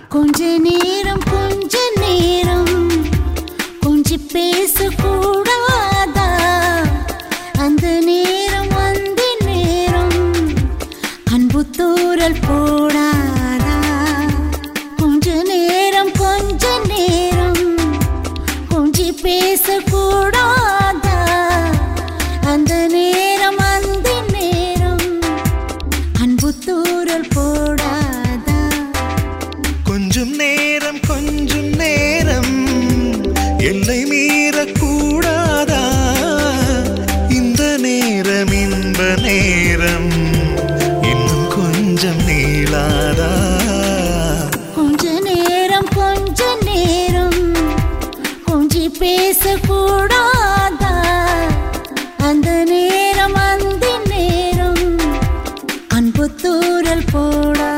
கொஞ்ச நேரம் கொஞ்ச நேரம் கொஞ்சி பேசக்கூடாதா அந்த நேரம் அந்த நேரம் அன்பு தூரல் போடாதா கொஞ்ச நேரம் கொஞ்ச நேரம் கொஞ்சி பேசக்கூடாதா அந்த நேரம் அந்த நேரம் அன்பு தூரல் போடாதா கொஞ்சம் நேரம் கொஞ்சம் நேரம் எல்லை மீறக்கூடாதா இந்த நேரம் இன்ப நேரம் இன்னும் கொஞ்சம் நீளாதா கொஞ்ச நேரம் கொஞ்ச நேரம் கொஞ்சி பேசக்கூடாதா அந்த நேரம் அந்த நேரம் அன்பு தூரல் போடாதா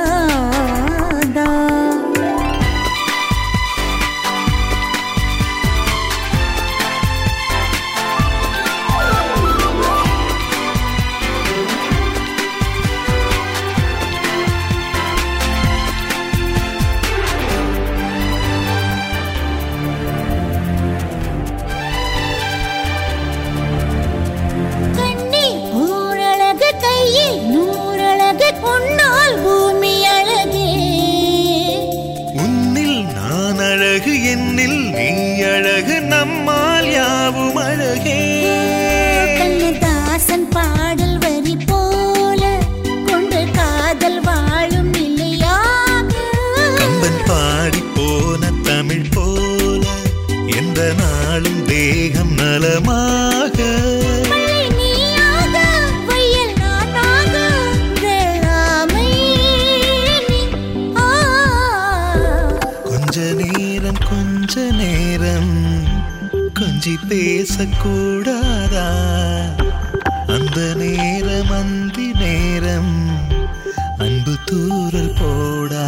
கண்ணி ஊரழகு கையில் நூறழகு பொன்னால் பூமி அழகே உன்னில் நான் அழகு என்னில் நீ அழகு நம்மால் யாவும் அழகே கண்ணதாசன் பாடல் வரி போல கொண்டு காதல் வாழும் நிலையாக கம்பன் பாடி போன தமிழ் போல எந்த நாளும் தேகம் நலமாக மழை நீயாக, வெயில் நானாக, வெள்ளாமை நீ. ஆ கொஞ்ச நேரம் கொஞ்ச நேரம் கொஞ்சி பேசக்கூடாதா அந்த நேரம் அந்தி நேரம் அன்பு தூரல் போடா